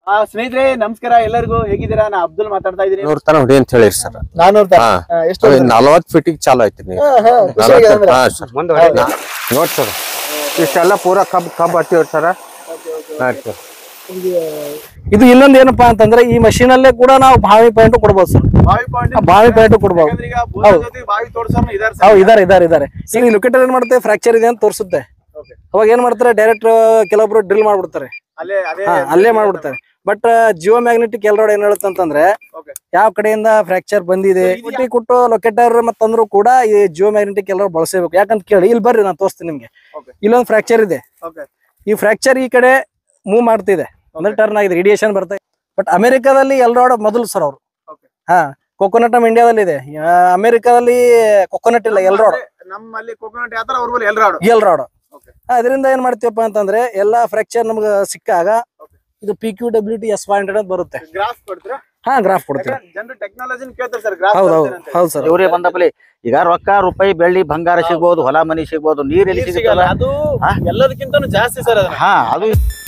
ಆ ಸ್ನೇಹಿತರೆ ನಮಸ್ಕಾರ ಎಲ್ಲರಿಗೂ ಹೇಗಿದ್ದೀರಾ ನಾ ಅಬ್ದುಲ್ ಮಾತಾಡ್ತಾ ಇದ್ದೀನಿ ನೂರ್ ತನ ಹೊಡಿ ಅಂತ ಹೇಳಿರಿ ಸರ್ ನಾನೂರ ಹಾ ಎಷ್ಟು ನಲವತ್ ಫೀಟಿಗೆ ಚಾಲು ಐತ್ರಿ ನೀವು ಹಾ ಸರ್ ಹೌದಾ? ನೋಡ್ ಸರ್ ಇಷ್ಟೆಲ್ಲ ಪೂರ ಕಬ್ ಕಬ್ ಹತ್ತಿವ್ರಿ ಸರ್ ಹಾ ಸರ್ ಇದು ಇನ್ನೊಂದ್ ಏನಪ್ಪಾ ಅಂತಂದ್ರೆ ಈ ಮಷೀನ್ ಅಲ್ಲೇ ಕೂಡ ನಾವು ಬಾವಿ ಪಾಯಿಂಟ್ ಕೊಡ್ಬೋದು ಸರ್ ಬಾವಿ ಪಾಯಿಂಟ್ ಬಾವಿ ಪಾಯಿಂಟ್ ಕೊಡ್ಬೋದು ಯಾಕಂದ್ರೆ ಈಗ ಬೋರ್ ಜೊತೆ ಬಾವಿ ತೋರ್ಸೋರ್ನು ಇದಾರೆ ಹೌದು ಇದಾರೆ ಇದಾರೆ ಇದಾರೆ ಈಗ ಈ ಲೊಕೇಟರ್ ಏನ್ ಮಾಡುತ್ತೆ ಫ್ರಾಕ್ಚರ್ ಇದೆ ಅಂತ ತೋರಿಸುತ್ತೆ Okay. ಅವಾಗ ಏನ್ ಮಾಡ್ತಾರೆ ಡೈರೆಕ್ಟ್ ಕೆಲವೊಬ್ರು ಡ್ರಿಲ್ ಮಾಡ್ಬಿಡ್ತಾರೆ ಅಲ್ಲೇ ಅದೇ ಹಾ ಅಲ್ಲೇ ಮಾಡ್ಬಿಡ್ತಾರೆ ಬಟ್ ಜಿಯೋ ಮ್ಯಾಗ್ನೆಟಿಕ್ ಎಲ್ರೋಡ್ ಏನ್ ಹೇಳುತ್ತೆ ಅಂತಂದ್ರೆ Okay. ಯಾವ ಕಡೆಯಿಂದ ಫ್ರಾಕ್ಚರ್ ಬಂದಿದೆ So, ಇದು ಕುಟ್ಟಿ ಕೊಟ್ಟು ಲೊಕೇಟರ್ ಮತ್ತಂದ್ರು ಕೂಡ ಈ ಜಿಯೋ ಮ್ಯಾಗ್ನೆಟಿಕ್ ಎಲ್ರೋಡ್ ಬಳಸಬೇಕು ಯಾಕಂತ ಕೇಳಿ ಇಲ್ಲಿ ಬರ್ರಿ ನಾನು ತೋರಿಸ್ತೀನಿ ನಿಮ್ಗೆ Okay. ಇಲ್ಲೊಂದು ಫ್ರಾಕ್ಚರ್ ಇದೆ ಓಕೆ ಈ ಫ್ರಾಕ್ಚರ್ ಈ ಕಡೆ ಮೂವ್ ಮಾಡ್ತಿದೆ ಅಂದ್ರೆ ಟರ್ನ್ ಆಗಿದೆ ರೇಡಿಯೇಷನ್ ಬರ್ತಾ ಬಟ್ ಅಮೆರಿಕಾದಲ್ಲಿ ಎಲ್ರೋಡ್ ಮೊದಲು ಸರ್ ಅವರು Okay. ಹಾ ಕೊಕೊನಟ್ ನಮ್ಮ ಇಂಡಿಯಾದಲ್ಲಿ ಇದೆ ಆ, ಅಮೆರಿಕಾದಲ್ಲಿ ಕೊಕೊನಟ್ ಇಲ್ಲ ಎಲ್ರೋಡ್ ನಮ್ಮಲ್ಲಿ ಕೋಕೋನಟ್ ಯಾವ ತರ ಅವ್ರ ಬಳಿ ಎಲ್ರಾಡು ಎಲ್ರೋಡ್ Okay. ಅದರಿಂದ ಏನ್ ಮಾಡ್ತೀವಪ್ಪ ಅಂತಂದ್ರೆ ಎಲ್ಲಾ ಫ್ರಾಕ್ಚರ್ ನಮ್ಗೆ ಸಿಕ್ಕಾಗ Okay. ಇದು P Q W T S five hundred ಅಂತ ಬರುತ್ತೆ ಗ್ರಾಫ್ ಕೊಡ್ತೀರಾ ಹಾ ಗ್ರಾಫ್ ಕೊಡ್ತೀವಿ ಜನರು ಟೆಕ್ನಾಲಜಿನ ಕೇಳ್ತಾರೆ ಸರ್ ಗ್ರಾಫ್ ಹೌದು ಹೌದು ಹೌದು ಸರ್ ಇವ್ರೇ ಬಂದಪ್ಪಲಿ ಈಗ ರೊಕ್ಕ ರೂಪಾಯಿ ಬೆಳ್ಳಿ ಬಂಗಾರ ಸಿಗ್ಬೋದು ಹೊಲ ಮನಿ ಸಿಗ್ಬೋದು ನೀರ್ ಎಲ್ಲಿ ಸಿಗುತ್ತಲ್ಲ ಅದು ಹಾ? ಎಲ್ಲದಕ್ಕಿಂತನೂ ಜಾಸ್ತಿ ಸರ್ ಅದನ್ನ ಹಾ ಅದು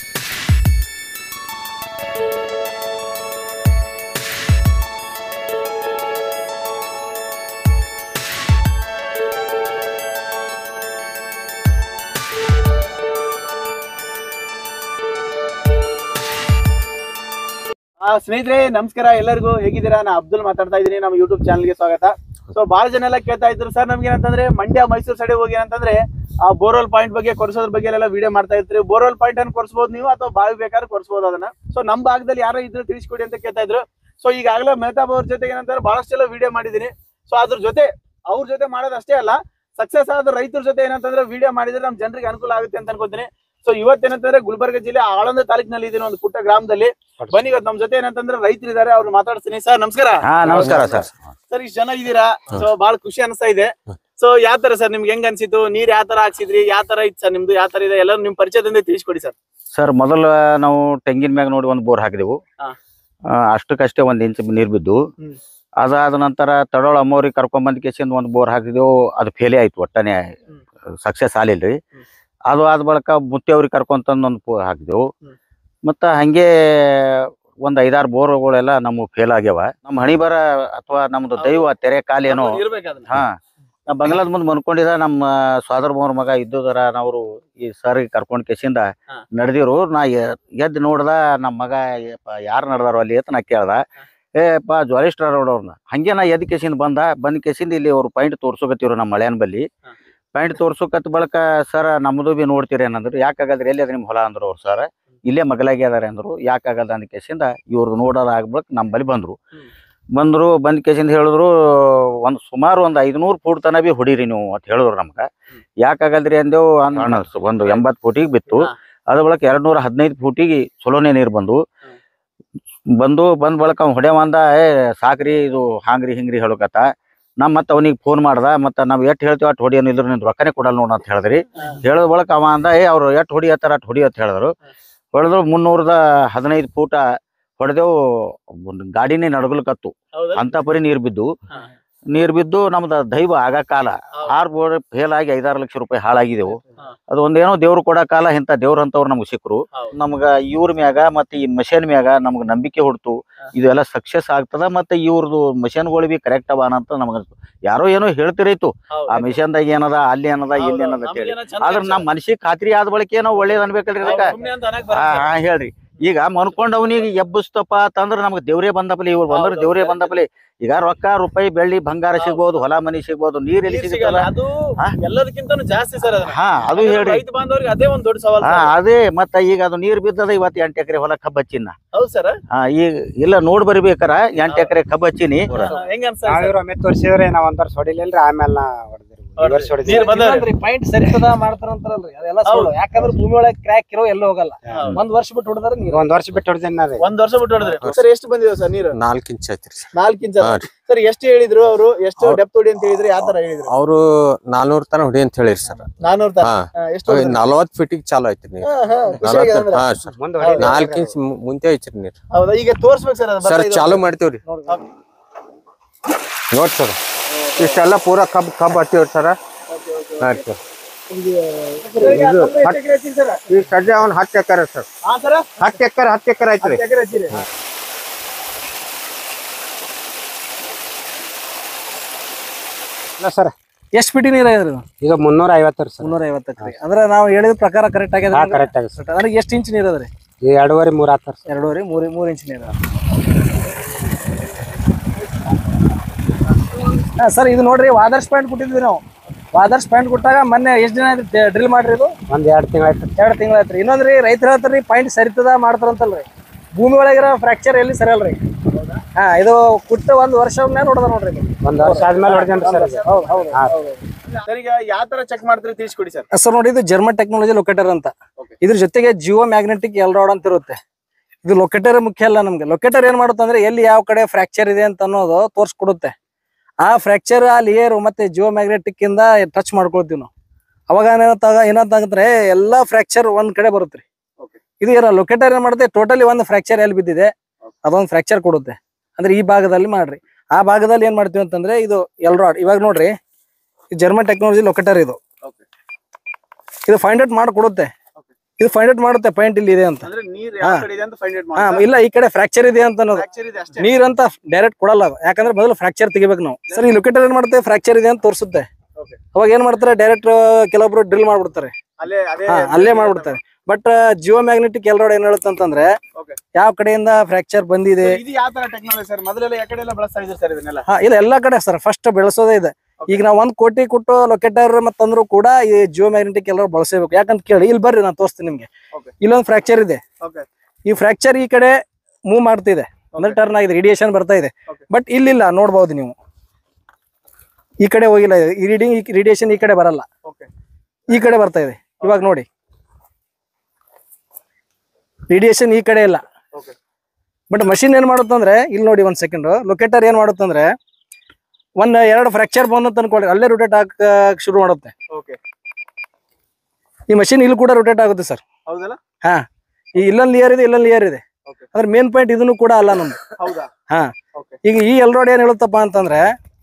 ಆ, ಸ್ನೇಹಿತರೆ ನಮಸ್ಕಾರ ಎಲ್ಲರಿಗೂ ಹೇಗಿದ್ದೀರಾ ನಾ ಅಬ್ದುಲ್ ಮಾತಾಡ್ತಾ ಇದ್ದೀನಿ ನಮ್ಮ ಯೂಟ್ಯೂಬ್ ಚಾನಲ್ಗೆ ಸ್ವಾಗತ ಸೊ ಬಹಳ ಜನ ಎಲ್ಲ ಕೇಳ್ತಾ ಇದ್ರು ಸರ್ ನಮ್ಗೆ ಏನಂತಂದ್ರೆ ಮಂಡ್ಯ ಮೈಸೂರು ಸೈಡ್ ಹೋಗಿ ಏನಂತಂದ್ರೆ ಆ ಬೋರ್ವೆಲ್ ಪಾಯಿಂಟ್ ಬಗ್ಗೆ ಕೊರ್ಸೋದ್ರ ಬಗ್ಗೆ ಎಲ್ಲ ವಿಡಿಯೋ ಮಾಡ್ತಾ ಇರ್ತೀರಿ ಬೋರ್ವೆಲ್ ಪಾಯಿಂಟ್ ಅನ್ನು ಕೊರ್ಸ್ಬೋದು ನೀವು ಅಥವಾ ಬಾವಿ ಬೇಕಾದ್ರೆ ಕೊರ್ಸ್ಬೋದು ಅದನ್ನ ಸೊ ನಮ್ಮ ಭಾಗದಲ್ಲಿ ಯಾರೋ ಇದ್ರು ತಿಳಿಸ್ಕೊಡಿ ಅಂತ ಕೇಳ್ತಾ ಇದ್ರು ಸೊ ಈಗಾಗಲೇ ಮೆಹತಾಬ್ ಅವ್ರ ಜೊತೆಗೆ ಏನಂತಾರೆ ಬಹಳಷ್ಟೆಲ್ಲ ವಿಡಿಯೋ ಮಾಡಿದ್ದೀನಿ ಸೊ ಅದ್ರ ಜೊತೆ ಅವ್ರ ಜೊತೆ ಮಾಡೋದು ಅಷ್ಟೇ ಅಲ್ಲ ಸಕ್ಸಸ್ ಆದ ರೈತರ ಜೊತೆ ಏನಂತಂದ್ರೆ ವಿಡಿಯೋ ಮಾಡಿದ್ರೆ ನಮ್ಮ ಜನರಿಗೆ ಅನುಕೂಲ ಆಗುತ್ತೆ ಅಂತ ಅನ್ಕೋತೀನಿ ಸೊ ಇವತ್ತೇನಂತಂದ್ರೆ ಗುಲ್ಬರ್ಗ ಜಿಲ್ಲೆ ಆಳಂದ ತಾಲೂಕಿನಲ್ಲಿ ಇದೀನಿ ಒಂದು ಪುಟ್ಟ ಗ್ರಾಮದಲ್ಲಿ ಬನ್ನಿ ಇವತ್ತು ನಮ್ಮ ಜೊತೆ ಏನಂತಂದ್ರೆ ರೈತರು ಇದಾರೆ ಅವ್ರು ಮಾತಾಡ್ತೀನಿ ಸರ್ ನಮಸ್ಕಾರ ಹಾ ನಮಸ್ಕಾರ ಸರ್ ಸರ್ ಇಷ್ಟು ಜನ ಇದೀರಾ ಸೊ ಬಹಳ ಖುಷಿ ಅನಿಸ್ತಾ ಇದೆ ಸೊ ಯಾವ ತರ ಸರ್ ನಿಮ್ಗೆ ಹೆಂಗ್ ಅನ್ಸಿತ್ತು ನೀರ್ ಯಾವ ತರ ಹಾಕ್ಸಿದ್ರಿ ಯಾವ ತರ ಇತ್ತು ಸರ್ ನಿಮ್ದು ಯಾವ ತರ ಇದೆ ಎಲ್ಲ ನಿಮ್ ಪರಿಚಯದಿಂದ ತಿಳಿಸ್ಕೊಡಿ ಸರ್ ಸರ್ ಮೊದಲ ನಾವು ತೆಂಗಿನ ಮ್ಯಾಗ ನೋಡಿ ಒಂದ್ ಬೋರ್ ಹಾಕಿದೆವು ಹಾ. ಆ, ಅಷ್ಟಕ್ಕಷ್ಟೇ ಒಂದ್ ಇಂಚ್ ನೀರ್ ಬಿದ್ದು ಹ್ಮ್. ಅದಾದ ನಂತರ ತಡೋಳ ಅಮ್ಮವ್ರಿಗೆ ಕರ್ಕೊಂಡ್ ಬಂದ್ ಕೇಸಿಂದ ಒಂದ್ ಬೋರ್ ಹಾಕಿದೆವು ಅದು ಫೇಲೇ ಆಯ್ತು ಒಟ್ಟನೆ ಸಕ್ಸಸ್ ಆಲಿಲ್ರಿ ಹ್ಮ್. ಅದು ಆದ ಬಳಿಕ ಮುತ್ತಿ ಅವ್ರಿಗೆ ಕರ್ಕೊಂತಂದ್ ಒಂದ್ ಬೋರ್ ಹಾಕಿದೆವು ಹ್ಮ್. ಮತ್ತ ಹಂಗೆ ಒಂದ್ ಐದಾರು ಬೋರ್ಗಳೆಲ್ಲ ನಮ್ಗೆ ಫೇಲ್ ಆಗ್ಯಾವ ನಮ್ಮ ಹಣಿ ಬರ ಅಥವಾ ನಮ್ದು ದೈವ ತೆರೆ ಕಾಲೇನೋ ಇರ್ಬೇಕಾದ್ರೆ ಹಾ ನಾ ಬಂಗ್ಲಾದ ಮುಂದೆ ಮನ್ಕೊಂಡಿದ ನಮ್ಮ ಸೋದರ ಮೋರ್ ಮಗ ಇದ್ದುದರ ನಾವು ಈ ಸರ್ ಕರ್ಕೊಂಡ್ ಕೇಸಿಂದ ಹಾ. ನಡೆದಿರು ನಾ ಎ- ಎದ್ದು ನೋಡ್ದ ನಮ್ಮ ಮಗ ಯಾರು ನಡೆದಾರೋ ಅಲ್ಲಿ ಅಂತ ನಾ ಕೇಳ್ದ ಏ ಪಾ ಜ್ವಾಲಿಸ್ಟ್ರ ಅವ್ರನ್ನ ಹಂಗೆ ನಾ ಎದ್ ಕೇಸಿಂದ ಬಂದ ಬಂದ್ ಕೇಸಿಂದ ಇಲ್ಲಿ ಅವ್ರು ಪಾಯಿಂಟ್ ತೋರ್ಸಕತ್ತಿರು ನಮ್ಮ ಮಳೆಯನ್ ಬಲ್ಲಿ ಹಾ. ಪಾಯಿಂಟ್ ತೋರ್ಸಕತ್ ಬಳಕ ಸರ್ ನಮ್ದು ಬಿ ನೋಡ್ತೀರಿ ಏನಂದ್ರು ಯಾಕಾಗದ್ರಿ ಎಲ್ಲಿ ಅದ ನಿಮ್ ಹೊಲ ಅಂದ್ರು ಅವ್ರು ಸರ್ ಇಲ್ಲೇ ಮಗಲಾಗಿ ಅದಾರೆ ಅಂದ್ರು ಯಾಕಾಗದ ಅಂದ ಕೇಸಿಂದ ಇವ್ರು ನೋಡೋದ್ ಆಗ್ಬೇಕು ನಮ್ಮ ಬಳಿ ಬಂದ್ರು ಹ್ಮ್. ಬಂದ್ರು ಬಂದ್ ಕೇಸಿಂದ ಹೇಳಿದ್ರು ಒಂದ್ ಸುಮಾರು ಒಂದ್ ಐದ್ನೂರ್ ಫೂಟ್ ತನ ಬಿ ಹೊಡೀರಿ ನೀವು ಅಂತ ಹೇಳಿದ್ರು ನಮ್ಗ ಹ್ಮ್. ಯಾಕಾಗಲ್ರಿ ಅಂದೇವು ಅಣ್ಣ ಒಂದು ಎಂಬತ್ ಫೂಟಿಗೆ ಬಿತ್ತು ಹಾ. ಅದ ಬಳಕ ಎರಡ್ ನೂರ ಹದಿನೈದು ಫೂಟಿಗೆ ಚಲೋನೆ ನೀರ್ ಬಂದು ಬಂದು ಬಂದ್ ಬಳಕ ಅವ್ ಹೊಡೆ ಮಂದ ಏ ಸಾಕ್ರಿ ಇದು ಹಾಂಗ್ರಿ ಹಿಂಗ್ರಿ ಹೇಳಕತ್ತ ನಾ ಮತ್ತ ಅವನಿಗೆ ಫೋನ್ ಮಾಡ್ದ ಮತ್ತ ನಾವ್ ಎಷ್ಟ್ ಹೇಳ್ತೀವಿ ಅಟ್ ಹೊಡಿ ಇದ್ರ ನಿಂದ ರೊಕ್ಕನೇ ಕೊಡಲ್ಲ ನೋಡ ಅಂತ ಹೇಳಿದ್ರಿ ಹೇಳದ ಬಳಕ ಅವ ಅಂದ ಏ ಅವ್ರು ಎಷ್ಟ್ ಹೊಡಿಯತ್ತಾರ ಅಟ್ ಹೊಡಿ ಅಂತ ಹೇಳಿದ್ರು ಹೊಡೆದ್ರು ಮುನ್ನೂರದ ಹದಿನೈದು ಫೂಟ ಹೊಡೆದೆವು ಗಾಡಿನೇ ನಡಗಲ್ಕತ್ತು ಹೌದಾ ಅಂತ ಪರಿ ನೀರ್ ಬಿದ್ದು ಹಾ. ನೀರ್ ಬಿದ್ದು ನಮ್ದ ದೈವ ಆಗ ಕಾಲ ಆರ್ ಬೋರ್ ಫೇಲ್ ಆಗಿ ಐದಾರು ಲಕ್ಷ ರೂಪಾಯಿ ಹಾಳಾಗಿದೆವು ಹಾ. ಅದು ಒಂದೇನೋ ದೇವ್ರು ಕೊಡೋ ಕಾಲ ಇಂತ ದೇವ್ರ ಅಂತವ್ರು ನಮ್ಗೆ ಸಿಕ್ಕರು ಹೌದು. ನಮ್ಗ ಇವ್ರ ಮ್ಯಾಗ ಮತ್ತೆ ಈ ಮಷೇನ್ ಮ್ಯಾಗ ನಮ್ಗ ನಂಬಿಕೆ ಹೊಡ್ತು ಹಾ. ಇದೆಲ್ಲ ಸಕ್ಸಸ್ ಆಗ್ತದ ಮತ್ತೆ ಇವ್ರದ್ದು ಮಷೇನ್ಗಳು ಬಿ ಕರೆಕ್ಟ್ ಅವ ಅಂತ ನಮ್ಗ ಯಾರೋ ಏನೋ ಹೇಳ್ತಿರೈತು ಹೌದು. ಆ ಮಿಷನ್ದಾಗ ಏನದ ಅಲ್ಲಿ ಏನದ ಹೌದು, ಇಲ್ಲಿ ಏನದ ಹೌದು. ಅಂತ ಹೇಳಿ ನಮ್ಗೇನೋ ಚಂದ ಆದ್ರ ನಮ್ ಮನಸ್ಸಿಗೆ ಖಾತ್ರಿ ಆದ ಬಳಿಕ ಏನೋ ಒಳ್ಳೇದ್ ಅನ್ಬೇಕಲ್ರಿ ಹೌದು, ಅದಕ್ಕ ಸುಮ್ನೆ ಅಂತ ಅನ್ನಕ್ ಹಾ ಬರಲ್ಲ. ಹಾ ಹೇಳ್ರಿ ಈಗ ಮನ್ಕೊಂಡವನಿಗೆ ಎಬ್ಬಸ್ತಪ್ಪ ಅಂತಂದ್ರ ನಮ್ಗೆ ದೇವ್ರೇ ಬಂದಪಲಿ ಇವ್ರು ಬಂದ್ರ ಹೌದು, ದೇವ್ರೇ ಹೌದು. ಬಂದಪಲಿ ಈಗ ರೊಕ್ಕ ರೂಪಾಯಿ ಬೆಳ್ಳಿ ಬಂಗಾರ ಹೌದು. ಸಿಗ್ಬೋದು ಹೊಲ ಮನಿ ಸಿಗ್ಬೋದು ನೀರ್ ಎಲ್ಲಿ ನೀರ್ ಸಿಗುತ್ತಲ್ಲ ಸಿಗಲ್ಲ ಅದು ಹಾ? ಎಲ್ಲದಕ್ಕಿಂತನೂ ಜಾಸ್ತಿ ಸರ್ ಅದನ್ನ ಹಾ ಅದು ಯಾಕಂದ್ರೆ ಹೇಳ್ರಿ ರೈತ ಬಾಂಧವರಿಗೆ ಅದೇ ಒಂದ್ ದೊಡ್ಡ ಸವಾಲ್ ಹಾ ಸರ್. ಅದೇ ಮತ್ತ ಈಗ ಅದು ನೀರ್ ಬಿದ್ದದ ಇವತ್ತು ಎಂಟ್ ಎಕರೆ ಹೊಲ ಕಬ್ಬ್ ಹಚ್ಚಿನ ಹೌದ್ ಸರ್ ಹಾ ಈಗ ಇಲ್ಲ ನೋಡ್ ಬರ್ಬೇಕಾರ ಎಂಟ್ ಎಕರೆ ಕಬ್ಬ್ ಹಚ್ಚಿನಿ ಹೆಂಗ ಅನ್ಸ ನಾವಿವ್ರು ಒಮ್ಮೆ ತೋರ್ಸಿದ್ರಿ ನಾವ್ ಒಂದ್ ವರ್ಷ ಹೊಡಿಲಿಲ್ರಿ ಆಮೇಲೆ ನಾ ಹೊಡೆದ್ರಿ ಈ ವರ್ಷ ಹೊಡೆದ್ರಿ ನೀರ್ ಬಂದವ್ರಿ ಪಾಯಿಂಟ್ ಸರಿತದ ಮಾಡ್ತಾರಂತಾರಲ್ರಿ ಅದೆಲ್ಲ ಸುಳ್ಳು ಯಾಕಂದ್ರೆ ಭೂಮಿ ಒಳಗೆ ಕ್ರ್ಯಾಕ್ ಇರೋ ಎಲ್ಲೂ ಹೋಗಲ್ಲ ಹೌದು. ಒಂದ್ ವರ್ಷ ಬಿಟ್ಟು ಹೊಡೆದ್ರೆ ನೀರು ಒಂದ್ ವರ್ಷ ಬಿಟ್ಟು ಹೊಡೆದೇನ ರೀ ಒಂದ್ ವರ್ಷ ಬಿಟ್ಟು ಹೊಡೆದ್ರಿ ಸರ್ ಎಷ್ಟು ಬಂದಿದೆ ಸರ್ ನೀರು ನಾಲ್ಕು ಇಂಚ್ ಐತ್ರಿ ಸರ್ ನಾಲ್ಕು ಇಂಚ್ ಹಾ ಸರ್ ಎಷ್ಟು ಹೇಳಿದ್ರು ಅವರು ಎಷ್ಟು ಅವ್ರು- ಡೆಪ್ತ್ ಹೊಡಿ ಅಂತ ಹೇಳಿದ್ರು ಯಾವ ತರ ಹೇಳಿದ್ರು ಅವರು ನಾಲ್ನೂರ್ ತನ ಹೊಡಿ ಅಂತ ಹೇಳಿರಿ ಸರ್ ನಾನೂರ್ ತರ ಹಾ ಹಾ, ಎಷ್ಟು ಹೊಡೆದ್ರಿ? ನಲವತ್ ಫೀಟಿಗೆ ಚಾಲು ಐತ್ರಿ ನೀರ್ ಹಾ, ಹಾ, ಖುಷಿ ಆಗಿದೆ ಅಂದ್ರೆ. ಹಾ ಸರ್ ಮುಂದೆ ಹೌದು. ನಾಲ್ಕು ಇಂಚ್ ಮುಂದೆ ಐತ್ರಿ ನೀರ್ ಹೌದಾ ಈಗ ತೋರ್ಸ್ಬೇಕು ಸರ್ ಅದು ಸರ್ ಬರ್ತಾ ಇದೆ ಚಾಲು ಅಂತ. ಮಾಡ್ತೀವ್ರಿ ಹಾ. ನೋಡ್ ಸರ್ ಇಷ್ಟೆಲ್ಲ ಪೂರ ಕಬ್ ಕಬ್ ಹತ್ತಿವ್ರಿ ಸರ್ Okay, okay, ಹಾ okay. ಸರ್ ಸರ್, ಈಗ ಇದು ತೊಂದ್ರೆ ಎಷ್ಟು ಎಕರೆ ಹಚ್ಚಿರಿ ಸರ್ ಈ ಸದ್ಯ ಒಂದ್ ಹತ್ತು ಎಕರೆ ಸರ್ ಹಾ ಸರ್ ಹತ್ತು ಎಕರೆ ಹತ್ತು ಎಕರೆ ಐತ್ರಿ ಹತ್ತು ಎಕರೆ ಹಚ್ಚಿರಿ ಇಲ್ಲ ಸರ್ ಎಷ್ಟು ಫೀಟಿ ನೀರು ಇದ್ರಿ ಇದು ಮುನ್ನೂರ ಐವತ್ತು ರೀ ಸರ್ ಮುನ್ನೂರ ಐವತ್ತಕ್ಕೆ ಅಂದ್ರೆ ನಾವು ಹೇಳಿದ ಪ್ರಕಾರ ಕರೆಕ್ಟ್ ಆಗ್ಯದ ಹಾ ಕರೆಕ್ಟ್ ಆಗಿ ಸರ್ ಅಂದ್ರೆ ಎಷ್ಟು ಇಂಚ್ ನೀರು ಅದ್ರಿ ಇದು ಎರಡೂವರೆ ಮೂರ್ ಆತಾರ ಸರ್ ಎರಡೂವರೆ ಮೂರು ಮೂರು ಇಂಚ್ ನೀರು ಹಾ ಸರ್ ಇದು ನೋಡ್ರಿ ವಾದರ್ಸ್ ಪಾಯಿಂಟ್ ಕೊಟ್ಟಿದ್ವಿ ನಾವು ವಾದರ್ಸ್ ಪಾಯಿಂಟ್ ಕೊಟ್ಟಾಗ ಮೊನ್ನೆ ಎಷ್ಟು ದಿನ ಆಯ್ತು ಡ್ರಿಲ್ ಮಾಡ್ರಿ ಇದು ಒಂದ್ ಎರಡ್ ತಿಂಗಳಾಯ್ತು ಎರಡು ತಿಂಗಳಾಯ್ತು ಇನ್ನೊಂದ್ರಿ ರೈತರ ಹೇಳ್ತಾರ್ರಿ ಪಾಯಿಂಟ್ ಸರಿತದ ಮಾಡ್ತಾರಂತಲ್ರಿ ಭೂಮಿ ಒಳಗಿರೋ ಫ್ರಾಕ್ಚರ್ ಎಲ್ಲಿ ಸರಿಯಲ್ರಿ ಹಾ ಇದು ಕುಟ್ಟ ಒಂದ್ ವರ್ಷ ಮೇಲೆ ನೋಡದ ನೋಡ್ರಿ ಇದು. ಒಂದ್ ವರ್ಷ ಆದ್ಮೇಲೆ ಹೊಡೆದೇನ್ರಿ ಸರ್ ಅದು. ಹೌದು ಹೌದು ಹಾ. ಸರ್ ಈಗ ಯಾವ ತರ ಚೆಕ್ ಮಾಡ್ತೀರಿ ತಿಳಿಸ್ಕೊಡಿ ಸರ್ ಸರ್ ನೋಡಿ ಇದು ಜರ್ಮನ್ ಟೆಕ್ನಾಲಜಿ ಲೊಕೇಟರ್ ಅಂತ Okay. ಇದ್ರ ಜೊತೆಗೆ ಜಿಯೋ ಮ್ಯಾಗ್ನೆಟಿಕ್ ಎಲ್ರಾಡ್ ಅಂತ ಇರುತ್ತೆ ಇದು ಲೊಕೇಟರ್ ಮುಖ್ಯ ಅಲ್ಲ ನಮ್ಗೆ ಲೊಕೇಟರ್ ಏನ್ ಮಾಡುತ್ತೆ ಅಂದ್ರೆ ಎಲ್ಲಿ ಯಾವ ಕಡೆ ಫ್ರಾಕ್ಚರ್ ಇದೆ ಅಂತ ಅನ್ನೋದು ತೋರ್ಸ್ಕೊಡುತ್ತೆ ಆ ಫ್ರಾಕ್ಚರ್ ಆ ಲೇಯರ್ ಮತ್ತೆ ಜಿಯೋ ಮ್ಯಾಗ್ನೆಟಿಕ್ ಇಂದ ಟಚ್ ಮಾಡ್ಕೊಳ್ತೀವಿ ನಾವು ಅವಾಗ ಏನಾಗ್ತಾಗ ಏನಾಗ್ತಂದ್ರೆ ಎಲ್ಲಾ ಫ್ರಾಕ್ಚರ್ ಒಂದ್ ಕಡೆ ಬರುತ್ತೆ Okay. ಇದು ಏನೋ ಲೊಕೇಟರ್ ಏನ್ ಮಾಡುತ್ತೆ ಟೋಟಲಿ ಒಂದು ಫ್ರಾಕ್ಚರ್ ಎಲ್ಲಿ ಬಿದ್ದಿದೆ ಅದೊಂದು ಫ್ರಾಕ್ಚರ್ ಕೊಡುತ್ತೆ ಅಂದ್ರೆ ಈ ಭಾಗದಲ್ಲಿ ಮಾಡ್ರಿ ಆ ಭಾಗದಲ್ಲಿ ಏನ್ ಮಾಡ್ತೀವಿ ಅಂತಂದ್ರೆ ಇದು ಎಲ್ರಾಡ್ ಇವಾಗ ನೋಡ್ರಿ ಜರ್ಮನ್ ಟೆಕ್ನಾಲಜಿ ಲೊಕೇಟರ್ ಇದು Okay. ಇದು ಫೈಂಡ್ ಔಟ್ ಮಾಡಿ ಕೊಡುತ್ತೆ ಇದು ಫೈಂಡ್ ಔಟ್ ಮಾಡುತ್ತೆ ಪಾಯಿಂಟ್ ಇಲ್ಲಿ ಇದೆ ಅಂತ ಅಂದ್ರೆ ನೀರ್ ಯಾವ ಹಾ. ಕಡೆ ಇದೆ ಅಂತ ಫೈಂಡ್ ಔಟ್ ಹಾ ಮಾಡಿ ಇಲ್ಲ ಈ ಕಡೆ ಫ್ರಾಕ್ಚರ್ ಇದೆ ಅಂತ ಅನ್ನೋದು ಫ್ರಾಕ್ಚರ್ ಇದೆ ಅಷ್ಟೇ ನೀರ್ ಅಂತ ಡೈರೆಕ್ಟ್ ಕೊಡಲ್ಲ ಅದು. ಯಾಕಂದ್ರೆ ಮೊದಲು ಫ್ರಾಕ್ಚರ್ ತೆಗಿಬೇಕು ನಾವು ಸರ್ ಈ ಲೊಕೇಟರ್ ಏನ್ ಮಾಡುತ್ತೆ ಫ್ರಾಕ್ಚರ್ ಇದೆ ಅಂತ ತೋರಿಸುತ್ತೆ Okay. ಅವಾಗ ಏನ್ ಮಾಡ್ತಾರೆ ಡೈರೆಕ್ಟ್ ಕೆಲವೊಬ್ರು ಡ್ರಿಲ್ ಮಾಡ್ಬಿಡ್ತಾರೆ ಅಲ್ಲೇ ಅದೇ ಹಾ ಅಲ್ಲೇ ಮಾಡ್ಬಿಡ್ತಾರೆ ಬಟ್ ಜಿಯೋ ಮ್ಯಾಗ್ನೆಟಿಕ್ ಎಲ್ರೋಡ್ ಏನ್ ಹೇಳುತ್ತೆ ಅಂತಂದ್ರೆ Okay. ಯಾವ ಕಡೆಯಿಂದ ಫ್ರಾಕ್ಚರ್ ಬಂದಿದೆ So, ಇದು ಯಾವ ತರ ಟೆಕ್ನಾಲಜಿ ಸರ್ ಮೊದಲೆಲ್ಲ ಯಾವ ಕಡೆ ಎಲ್ಲ ಬಳಸ್ತಾ ಇದ್ರು ಸರ್ ಇದನ್ನೆಲ್ಲ ಹಾ ಇಲ್ಲ ಎಲ್ಲಾ ಕಡೆ ಸರ್ ಫಸ್ಟ್ ಬೆಳೆಸೋದೇ ಇದೆ Okay. ಈಗ ನಾವ್ ಒಂದ್ ಕೋಟಿ ಕೊಟ್ಟು ಲೊಕೇಟರ್ ಮತ್ತಂದ್ರು ಕೂಡ ಈ ಜಿಯೋ ಮ್ಯಾಗ್ನೆಟಿಕ್ ಎಲ್ಲರೂ ಬಳಸಬೇಕು ಯಾಕಂತ ಕೇಳಿ ಇಲ್ಲಿ ಬರ್ರಿ ನಾನು ತೋರಿಸ್ತೀನಿ ನಿಮ್ಗೆ Okay. ಇಲ್ಲೊಂದು ಫ್ರಾಕ್ಚರ್ ಇದೆ ಓಕೆ ಈ ಫ್ರಾಕ್ಚರ್ ಈ ಕಡೆ ಮೂವ್ ಮಾಡ್ತಿದೆ ಅಂದ್ರೆ ಟರ್ನ್ ಆಗಿದೆ ರೇಡಿಯೇಷನ್ ಬರ್ತಾ ಇದೆ Okay. ಬಟ್ ಇಲ್ಲಿಲ್ಲ ನೋಡ್ಬೋದು ನೀವು ಈ ಕಡೆ ಹೋಗಿಲ್ಲ ಇದು. ಈ ರೀಡಿಂಗ್ ರೇಡಿಯೇಷನ್ ಈ ಕಡೆ ಬರಲ್ಲ ಓಕೆ ಈ ಕಡೆ ಬರ್ತಾ ಇದೆ ಇವಾಗ ನೋಡಿ ರೇಡಿಯೇಷನ್ ಈ ಕಡೆ ಇಲ್ಲ ಓಕೆ ಬಟ್ ಮಷಿನ್ ಏನ್ ಮಾಡುತ್ತಂದ್ರೆ ಇಲ್ಲಿ ನೋಡಿ ಒಂದ್ ಸೆಕೆಂಡ್ ಲೊಕೇಟರ್ ಏನ್ ಮಾಡುತ್ತಂದ್ರೆ ಒಂದ್ ಎರಡು ಫ್ರಾಕ್ಚರ್ ಬಂದಂತ ಅನ್ಕೊಳ್ಳಿ ಅಲ್ಲೇ ರೊಟೇಟ್ ಹಾಕಕ್ ಶುರು ಮಾಡುತ್ತೆ ಓಕೆ ಈ ಮಷಿನ್ ಇಲ್ಲಿ ಕೂಡ ರೊಟೇಟ್ ಆಗುತ್ತೆ ಸರ್ ಹೌದಲ್ಲ ಹಾ ಈ ಇಲ್ಲೊಂದ್ ಲೇಯರ್ ಇದೆ ಇಲ್ಲೊಂದ್ ಲೇಯರ್ ಇದೆ Okay. ಅದ್ರ ಮೇನ್ ಪಾಯಿಂಟ್ ಇದನ್ನು ಕೂಡ ಅಲ್ಲ ನಮ್ದು ಹೌದಾ ಹಾ ಓಕೆ ಈಗ ಈ ಎಲ್ರೋಡ್ ಏನ್ ಹೇಳುತ್ತಪ್ಪ ಅಂತಂದ್ರೆ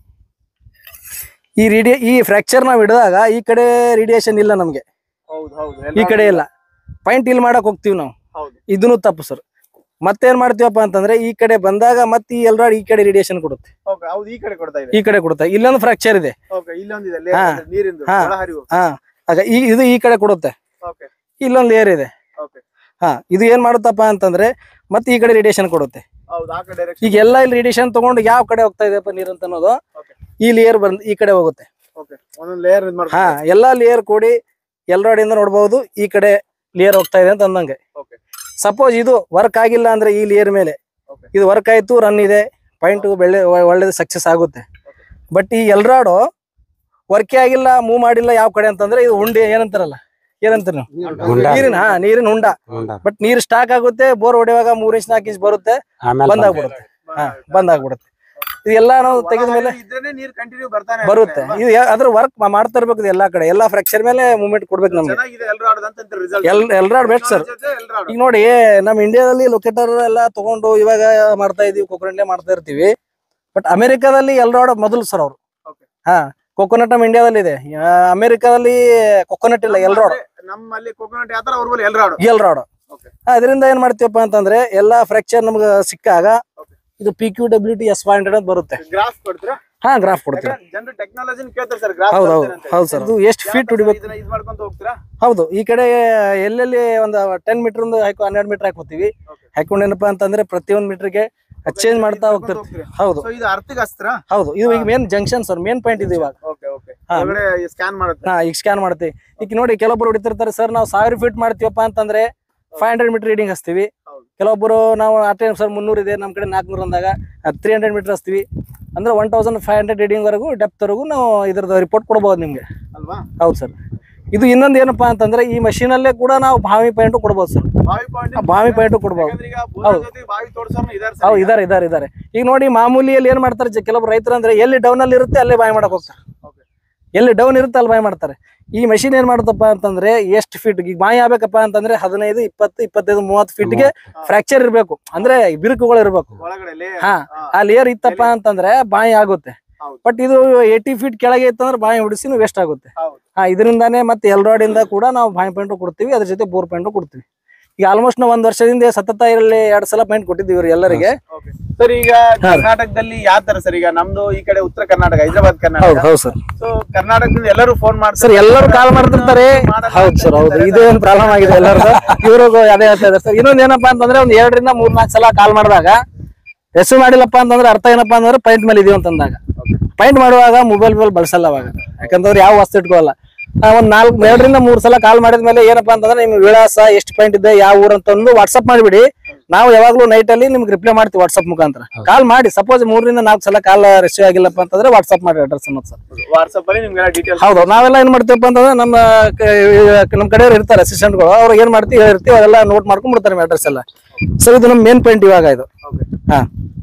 ಈ ರೇಡಿಯೇ ಈ ಫ್ರಾಕ್ಚರ್ ನಾವ್ ಹಿಡಿದಾಗ ಈ ಕಡೆ ರೇಡಿಯೇಷನ್ ಇಲ್ಲ ನಮ್ಗೆ ಹೌದು ಹೌದು ಈ ಕಡೆ ಇಲ್ಲ ಪಾಯಿಂಟ್ ಇಲ್ಲಿ ಮಾಡಕ್ ಹೋಗ್ತೀವಿ ನಾವು ಹೌದು ಇದನ್ನು ತಪ್ಪು ಸರ್ ಮತ್ತೇನ್ ಮಾಡ್ತೀವಪ್ಪ ಅಂತಂದ್ರೆ ಈ ಕಡೆ ಬಂದಾಗ ಮತ್ತೆ ಈ ಎಲ್ರಾಡ್ ಈ ಕಡೆ ರೇಡಿಯೇಷನ್ ಕೊಡುತ್ತೆ ಓಕೆ ಹೌದು ಈ ಕಡೆ ಕೊಡ್ತಾ ಇದೆ ಈ ಕಡೆ ಕೊಡುತ್ತೆ ಇಲ್ಲೊಂದು ಫ್ರಾಕ್ಚರ್ ಇದೆ ಓಕೆ ಇಲ್ಲೊಂದಿದೆ ಹಾ. layer ಅಂದ್ರೆ ನೀರಿಂದು ಹಾ. ಒಳಹರಿವು ಹಾ ಆಗ ಈ ಇದು ಈ ಕಡೆ ಕೊಡುತ್ತೆ ಓಕೆ ಇಲ್ಲೊಂದು ಲೇಯರ್ ಇದೆ ಓಕೆ ಹಾ ಇದು ಏನ್ ಮಾಡುತ್ತಪ್ಪ ಅಂತಂದ್ರೆ ಮತ್ತೆ ಈ ಕಡೆ ರೇಡಿಯೇಷನ್ ಕೊಡುತ್ತೆ ಹೌದು ಆ ಕಡೆ ಡೈರೆಕ್ಷನ್ ಈಗ ಎಲ್ಲ ಇಲ್ಲಿ ರೇಡಿಯೇಷನ್ ತಗೊಂಡು ಯಾವ ಕಡೆ ಹೋಗ್ತಾ ಇದೆಯಪ್ಪ ನೀರು ಅಂತ ಅನ್ನೋದು Okay. ಈ ಲೇಯರ್ ಬಂದ್ ಈ ಕಡೆ ಹೋಗುತ್ತೆ ಓಕೆ ಒಂದೊಂದು ಲೇಯರ್ ಇದು ಹಾ ಮಾಡ್ತಾರೆ ಎಲ್ಲಾ ಲೇಯರ್ ಕೂಡಿ ಎಲ್ಲರಡಿಂದ ನೋಡ್ಬೋದು ಈ ಕಡೆ ಲೇಯರ್ ಹೋಗ್ತಾ ಇದೆ ಅಂತ ಅಂದಂಗೆ ಓಕೆ ಸಪೋಸ್ ಇದು ವರ್ಕ್ ಆಗಿಲ್ಲ ಅಂದ್ರೆ ಈ ಲೇಯರ್ ಮೇಲೆ Okay. ಇದು ವರ್ಕ್ ಆಯ್ತು ರನ್ ಇದೆ ಪಾಯಿಂಟ್ ಬೆಳ್ಳೆ ಒಳ್ಳೇದು ಸಕ್ಸಸ್ ಆಗುತ್ತೆ ಬಟ್ ಈ ಎಲ್ರಾಡು ವರ್ಕೇ ಆಗಿಲ್ಲ ಮೂವ್ ಮಾಡಿಲ್ಲ ಯಾವ ಕಡೆ ಅಂತಂದ್ರೆ ಇದು ಉಂಡೆ ಏನಂತಾರಲ್ಲ ಏನಂತಾರ ನೀವು ಹುಂಡ. ನೀರಿನ ಹಾ ನೀರಿನ ಹುಂಡ ಹುಂಡ. ಬಟ್ ನೀರ್ ಸ್ಟಾಕ್ ಆಗುತ್ತೆ ಬೋರ್ ಹೊಡೆಯುವಾಗ ಮೂರ್ ಇಂಚ್ ನಾಲ್ಕು ಇಂಚ್ ಬರುತ್ತೆ ಆಮೇಲೆ ಬಂದ್ ಆಗ್ಬಿಡುತ್ತೆ ಹಾ ಬಂದ್ ಆಗ್ಬಿಡುತ್ತೆ ಇದೆಲ್ಲ ನಾವು ತೆಗೆದ ಮೇಲೆ ಇದ್ರೇನೆ ನೀರ್ ಕಂಟಿನ್ಯೂ ಬರ್ತಾನೆ ಬರುತ್ತೆ ಇದು ಯಾ- ಅದ್ರ ವರ್ಕ್ ಮಾಡ್ತಾ ಇರ್ಬೇಕು ಇದು ಎಲ್ಲಾ ಕಡೆ ಎಲ್ಲಾ ಫ್ರಾಕ್ಚರ್ ಮೇಲೆ ಮೂವ್ಮೆಂಟ್ ಕೊಡ್ಬೇಕು ನಮ್ಗೆ ಚೆನ್ನಾಗಿದೆ ಎಲ್ರು ಆಡದಂತ ರಿಸಲ್ಟ್ ಎಲ್ ಎಲ್ರಾಡ್ ಬೆಸ್ಟ್ ಸರ್ ಈಗ ನೋಡಿ ನಮ್ ಇಂಡಿಯಾದಲ್ಲಿ ಲೊಕೇಟರ್ ಎಲ್ಲ ತಗೊಂಡು ಇವಾಗ ಮಾಡ್ತಾ ಇದೀವಿ ಕೊಕೊನಟ್ಲೆ ಮಾಡ್ತಾ ಇರ್ತೀವಿ ಬಟ್ ಅಮೆರಿಕಾದಲ್ಲಿ ಎಲ್ರಾಡ್ ಮೊದಲು ಸರ್ ಅವರು Okay. ಹಾ ಕೊಕೊನಟ್ ನಮ್ ಇಂಡಿಯಾದಲ್ಲಿ ಇದೆ ಆ, ಅಮೆರಿಕಾದಲ್ಲಿ ಕೊಕೊನಟ್ ಇಲ್ಲ ಎಲ್ರಾಡ್ ನಮ್ಮಲ್ಲಿ ಕೋಕೋನಟ್ ಯಾವ ತರ ಅವ್ರ ಎಲ್ರಾಡು ಎಲ್ರಾಡ್ Okay. ಅದರಿಂದ ಏನ್ ಮಾಡ್ತೀವಪ್ಪ ಅಂತಂದ್ರೆ ಎಲ್ಲಾ ಫ್ರಾಕ್ಚರ್ ನಮ್ಗೆ ಸಿಕ್ಕಾಗ Okay. ಇದು P Q W T S five hundred ಅಂತ ಬರುತ್ತೆ ಗ್ರಾಫ್ ಕೊಡ್ತೀರಾ ಹಾ ಗ್ರಾಫ್ ಕೊಡ್ತೀವಿ ಜನರು ಟೆಕ್ನಾಲಜಿನ ಕೇಳ್ತಾರೆ ಸರ್ ಗ್ರಾಫ್ ಹೌದು ಹೌದು ಹೌದು ಸರ್ ಇದು ಎಷ್ಟು ಫೀಟ್ ಹೊಡಿಬೇಕು ಇದನ್ನ ಇದು ಮಾಡ್ಕೊಂತ ಹೋಗ್ತೀರಾ ಹೌದು ಈ ಕಡೆ ಎಲ್ಲೆಲ್ಲಿ ಒಂದು ಟೆನ್ ಮೀಟರ್ ಒಂದು ಹಾಕಿ ಹನ್ನೆರಡು ಮೀಟರ್ ಹಾಕೋತೀವಿ Okay. ಹಾಕೊಂಡೇನಪ್ಪ ಅಂತಂದ್ರೆ ಪ್ರತಿಯೊಂದು ಮೀಟರ್ಗೆ ಚೇಂಜ್ ಮಾಡ್ತಾ ಹೋಗ್ತಿರ್ತೀವಿ ಹೌದು ಸೊ ಇದು ಅರ್ಥಕ್ಕೆ ಹಚ್ತೀರಾ ಹೌದು ಇದು ಈಗ main junction sir main point ಇದು ಇವಾಗ ಓಕೆ ಓಕೆ ಹಾ. ಒಳಗಡೆ ಸ್ಕ್ಯಾನ್ ಮಾಡುತ್ತೆ ಹಾ ಈಗ ಸ್ಕ್ಯಾನ್ ಮಾಡ್ತೀವಿ ಈಗ ನೋಡಿ ಕೆಲವೊಬ್ರು ಹೊಡಿತಿರ್ತಾರೆ ಸರ್ ನಾವು ಸಾವಿರ ಫೀಟ್ ಮಾಡ್ತೀವಪ್ಪ ಅಂತಂದ್ರೆ ಫೈವ್ ಹಂಡ್ರೆಡ್ ಮೀಟರ್ ರೀಡಿಂಗ್ ಹಚ್ತೀವಿ ಹೌದು. ಕೆಲವೊಬ್ಬರು ನಾವು ಆ ಟೈಮ್ ಸರ್ ಮುನ್ನೂರು ಇದೆ ನಮ್ಮ ಕಡೆ ನಾಲ್ಕುನೂರು ಅಂದಾಗ ತ್ರೀ ಹಂಡ್ರೆಡ್ ಮೀಟರ್ ಹಚ್ತೀವಿ ಅಂದ್ರೆ one thousand five hundred reading ವರೆಗೂ ಡೆಪ್ತ್ ವರೆಗೂ ನಾವು ಇದ್ರದ್ದು ರಿಪೋರ್ಟ್ ಕೊಡ್ಬೋದು ನಿಮ್ಗೆ ಅಲ್ವಾ ಹೌದು ಸರ್ ಇದು ಇನ್ನೊಂದು ಏನಪ್ಪಾ ಅಂತಂದ್ರೆ ಈ machine ಅಲ್ಲೇ ಕೂಡ ನಾವು ಬಾವಿ ಪಾಯಿಂಟ್ ಕೊಡ್ಬೋದು ಸರ್ ಬಾವಿ ಪಾಯಿಂಟ್ ಬಾವಿ ಪಾಯಿಂಟ್ ಕೊಡ್ಬೋದು ಯಾಕಂದ್ರೆ ಈಗ ಬೋರ್ ಜೊತೆ ಬಾವಿ ತೋರ್ಸೋರ್ನು ಇದಾರೆ ಹೌದು ಇದಾರೆ ಇದಾರೆ ಇದಾರೆ ಈಗ ನೋಡಿ ಮಾಮೂಲಿಯಲ್ಲಿ ಏನ್ ಮಾಡ್ತಾರೆ ಜ- ಕೆಲವೊಬ್ರು ರೈತರು ಅಂದ್ರೆ ಎಲ್ಲಿ ಡೌನ್ ಅಲ್ಲಿ ಇರುತ್ತೆ ಅಲ್ಲೇ ಬಾಯಿ ಮಾಡಕ್ ಹೋಗ್ತಾರೆ Okay. ಎಲ್ಲಿ ಡೌನ್ ಇರುತ್ತೆ ಅಲ್ಲಿ ಬಾಯಿ ಮಾಡ್ತಾರೆ ಈ ಮಷಿನ್ ಏನ್ ಮಾಡುತ್ತಪ್ಪ ಅಂತಂದ್ರೆ ಎಷ್ಟು ಫೀಟ್ ಈಗ ಬಾಯಿ ಆಗ್ಬೇಕಪ್ಪ ಅಂತಂದ್ರೆ ಹದಿನೈದು ಇಪ್ಪತ್ತು ಇಪ್ಪತ್ತೈದು ಮೂವತ್ತು ಫೀಟ್ಗೆ ಫ್ರಾಕ್ಚರ್ ಇರ್ಬೇಕು ಅಂದ್ರೆ ಬಿರುಕುಗಳು ಇರ್ಬೇಕು ಒಳಗಡೆ layer. ಹಾ. ಹಾ. ಆ ಲೇಯರ್ ಇತ್ತಪ್ಪ ಅಂತಂದ್ರೆ ಬಾಯಿ ಆಗುತ್ತೆ ಹೌದು. ಬಟ್ ಇದು ಏಯ್ಟಿ ಫೀಟ್ ಕೆಳಗೆ ಇತ್ತಂದ್ರೆ ಬಾಯಿ ಹೊಡಿಸಿನೂ ವೇಸ್ಟ್ ಆಗುತ್ತೆ ಹೌದು ಹಾ ಇದರಿಂದಾನೇ ಮತ್ತೆ ಎಲ್ರಾಡ್ ಇಂದ ಕೂಡ ನಾವು ಬಾಯಿ ಪಾಯಿಂಟ್ ಕೊಡ್ತೀವಿ ಅದ್ರ ಜೊತೆ ಬೋರ್ ಪಾಯಿಂಟ್ ಕೊಡ್ತೀವಿ ಈಗ ಆಲ್ಮೋಸ್ಟ್ ನಾವು ಒಂದ್ ವರ್ಷದಿಂದ ಸತತ ಇರಲಿ ಎರಡ್ ಸಲ ಪಾಯಿಂಟ್ ಕೊಟ್ಟಿದ್ದೀವಿ ಇವ್ರು ಎಲ್ಲರಿಗೆ ಓಕೆ ಸರ್ ಈಗ ಕರ್ನಾಟಕದಲ್ಲಿ ಯಾವ ತರ ಸರ್ ಈಗ ನಮ್ದು ಈ ಕಡೆ ಉತ್ತರ ಕರ್ನಾಟಕ ಹೈದರಾಬಾದ್ ಹೌದು ಕರ್ನಾಟಕ ಹೌದು ಸರ್ ಸೊ ಕರ್ನಾಟಕದಿಂದ ಎಲ್ಲರೂ ಫೋನ್ ಮಾಡ್ತಾರೆ ಸರ್ ಎಲ್ಲರೂ ಕಾಲ್ ಮಾಡ್ತಿರ್ತಾರೆ ಮಾಡಲ್ಲ ಹೌದು ಅಂತ ಸರ್ ಹೌದು ಹೇಳ್ತಾರೆ. ಇದೇ ಒಂದು ಪ್ರಾಬ್ಲಮ್ ಆಗಿದೆ ಎಲ್ಲರದು ಇವ್ರಿಗೂ ಅದೇ ಹೇಳ್ತಾ ಇದ್ದಾರೆ ಸರ್ ಇನ್ನೊಂದ್ ಏನಪ್ಪಾ ಅಂತಂದ್ರೆ ಒಂದ್ ಎರಡರಿಂದ ಮೂರ್ ನಾಲ್ಕು ಸಲ ಕಾಲ್ ಮಾಡಿದಾಗ ರೆಸ್ಯೂ ಮಾಡಿಲ್ಲಪ್ಪ ಅಂತಂದ್ರೆ ಅರ್ಥ ಏನಪ್ಪಾ ಅಂತಂದ್ರೆ ಪಾಯಿಂಟ್ ಮೇಲೆ ಇದೀವಿ ಅಂತಂದಾಗ ಪಾಯಿಂಟ್ ಮಾಡುವಾಗ ಮೊಬೈಲ್ ಮೇಲೆ ಬಳಸಲ್ಲ ಅವಾಗ ಯಾಕಂತಂದ್ರೆ ಯಾವ ವಸ್ತು ಇಟ್ಕೋಲ್ಲ ಆ, ಒಂದ್ ನಾಲ್ಕು ಎರಡರಿಂದ ಮೂರ್ ಸಲ ಕಾಲ್ ಮಾಡಿದ್ಮೇಲೆ ಏನಪ್ಪಾ ಅಂತಂದ್ರೆ ನಿಮ್ ವಿಳಾಸ ಎಷ್ಟು ಪಾಯಿಂಟ್ ಇದೆ ಯಾವ ಊರ್ ಅಂತ ಒಂದು ವಾಟ್ಸ್ಆಪ್ ಮಾಡಿಬಿಡಿ ನಾವು ಯಾವಾಗ್ಲೂ ನೈಟ್ ಅಲ್ಲಿ ನಿಮ್ಗೆ ರಿಪ್ಲೈ ಮಾಡ್ತೀವಿ ವಾಟ್ಸ್ಆಪ್ ಮುಖಾಂತರ ಕಾಲ್ ಮಾಡಿ ಸಪೋಸ್ ಮೂರರಿಂದ ನಾಲ್ಕು ಸಲ ಕಾಲ್ ರಿಸೀವ್ ಆಗಿಲ್ಲಪ್ಪ ಅಂತಂದ್ರೆ ವಾಟ್ಸ್ಆಪ್ ಮಾಡಿ ಅಡ್ರೆಸ್ ಅನ್ನೋದು ಸರ್ ವಾಟ್ಸ್ಆಪ್ ಅಲ್ಲಿ ನಿಮ್ಗೆಲ್ಲ ಡೀಟೇಲ್ಸ್ ಹೌದು ನಾವೆಲ್ಲ ಏನ್ ಮಾಡ್ತೀವಪ್ಪ ಅಂತಂದ್ರೆ ನಮ್ಮ ಕ- ನಮ್ಮ ಕಡೆಯವ್ರು ಇರ್ತಾರೆ ಅಸಿಸ್ಟೆಂಟ್ಗಳು ಅವ್ರು ಏನ್ ಮಾಡ್ತೀವಿ ಹೇಳಿರ್ತೀವಿ ಅದೆಲ್ಲ ನೋಟ್ ಮಾಡ್ಕೊಂಡ್ ಬಿಡ್ತಾರೆ ಅಡ್ರೆಸ್ ಎಲ್ಲ ಸರ್ ಇದು ನಮ್ಮ ಮೇನ್ ಪಾಯಿಂಟ್ ಇವಾಗ ಇದು ಓಕೆ ಹಾ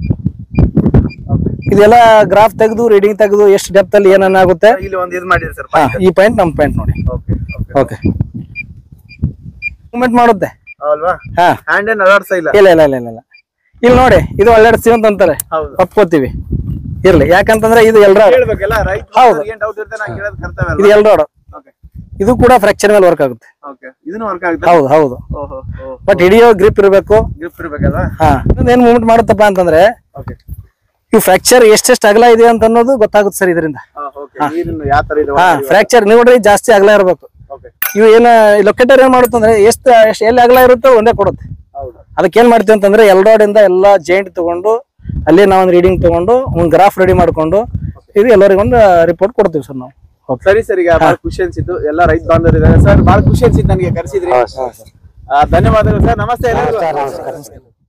ಇದೆಲ್ಲ ಗ್ರಾಫ್ ತೆಗೆದು ರೀಡಿಂಗ್ ತೆಗೆದು ಎಷ್ಟು ಡೆಪ್ತ್ ಅಲ್ಲಿ ಏನೇನಾಗುತ್ತೆ ಇಲ್ಲಿ ಒಂದು ಇದು ಮಾಡಿರಿ ಸರ್ ಹಾ ಈ ಪಾಯಿಂಟ್ ನಮ್ಮ ಪಾಯಿಂಟ್ ನೋಡಿ ಓಕೆ ಓಕೆ ಓಕೆ ಮೂವ್ಮೆಂಟ್ ಮಾಡುತ್ತೆ ಅಲ್ವಾ ಹಾ ಹ್ಯಾಂಡ್ ಏನ್ ಅಲಾಡ್ಸ ಇಲ್ಲ ಇಲ್ಲ ಇಲ್ಲ ಇಲ್ಲ ಇಲ್ಲ ಇಲ್ಲ ಇಲ್ಲಿ ನೋಡಿ ಇದು ಒಳ್ಳೆಡ್ಸ್ತೀವಿ ಅಂತ ಅಂತಾರೆ ಹೌದು ಒಪ್ಕೋತೀವಿ ಇರ್ಲಿ ಯಾಕಂತಂದ್ರೆ ಇದು ಎಲ್ರ ಕೇಳ್ಬೇಕಲ್ಲ ರೈಟ್ ಹೌದು. ಏನ್ ಡೌಟ್ ಇರುತ್ತೆ ನಾ ಕೇಳೋದು ಕರ್ತವ್ಯ ಇದು ಅಲ್ವಾ ಎಲ್ರೋಡ್ ಓಕೆ ಇದು ಕೂಡ ಫ್ರಾಕ್ಚರ್ ಮೇಲೆ ವರ್ಕ್ ಆಗುತ್ತೆ ಓಕೆ ಇದನ್ನು ವರ್ಕ್ ಆಗುತ್ತೆ ಹೌದು ಹೌದು ಓಹೋ ಓ ಬಟ್ ಹಿಡಿಯೋ ಗ್ರಿಪ್ ಇರಬೇಕು ಗ್ರಿಪ್ ಇರ್ಬೇಕಲ್ವಾ ಹಾ ಏನ್ ಮೂವ್ಮೆಂಟ್ ಮಾಡುತ್ತಪ್ಪ ಅಂತಂದ್ರೆ ಓಕೆ ಇವು ಫ್ರಾಕ್ಚರ್ ಎಷ್ಟೆಷ್ಟು ಅಗಲ ಇದೆ ಅಂತ ಅನ್ನೋದು ಗೊತ್ತಾಗುತ್ತೆ ಸರ್ ಇದರಿಂದ ಓಕೆ ನೀರಿನ ಯಾವ ತರ ಇದೆ ಹಾ ಫ್ರಾಕ್ಚರ್ ನೀವು ನೋಡ್ರಿ ಜಾಸ್ತಿ ಅಗಲ ಇರಬೇಕು ಓಕೆ ಇವು ಏನ ಲೊಕೇಟರ್ ಏನ್ ಮಾಡುತ್ತಂದ್ರೆ ಎಷ್ಟು ಎಷ್ಟು ಎಲ್ಲಿ ಅಗಲ ಇರುತ್ತೋ ಒಂದೇ ಕೊಡುತ್ತೆ ಹೌದು ಅದಕ್ಕೆ ಏನ್ ಮಾಡ್ತೀವಿ ಅಂತಂದ್ರೆ ಎಲ್ಡೋಡ್ ಇಂದ ಎಲ್ಲಾ ಜಾಯಿಂಟ್ ತಗೊಂಡು ಅಲ್ಲಿ ನಾವು ಒಂದು ರೀಡಿಂಗ್ ತಗೊಂಡು ಒಂದು ಗ್ರಾಫ್ ರೆಡಿ ಮಾಡ್ಕೊಂಡು ಇದು ಎಲ್ಲರಿಗೂ ಒಂದು ರಿಪೋರ್ಟ್ ಕೊಡ್ತೀವಿ ಸರ್ ನಾವು ಓಕೆ ಸರಿ ಸರ್ ಈಗ ಬಹಳ ಖುಷಿ ಅನ್ಸಿತ್ತು ಎಲ್ಲ ರೈತ ಬಾಂಧವರು ಇದ್ದಾರೆ ಸರ್ ಬಹಳ ಖುಷಿ ಅನ್ಸಿತ್ತು ನನಗೆ ಕರೆಸಿದ್ರಿ ಆ, ಧನ್ಯವಾದಗಳು ಸರ್ ನಮಸ್ತೆ ಎಲ್ಲರಿಗೂ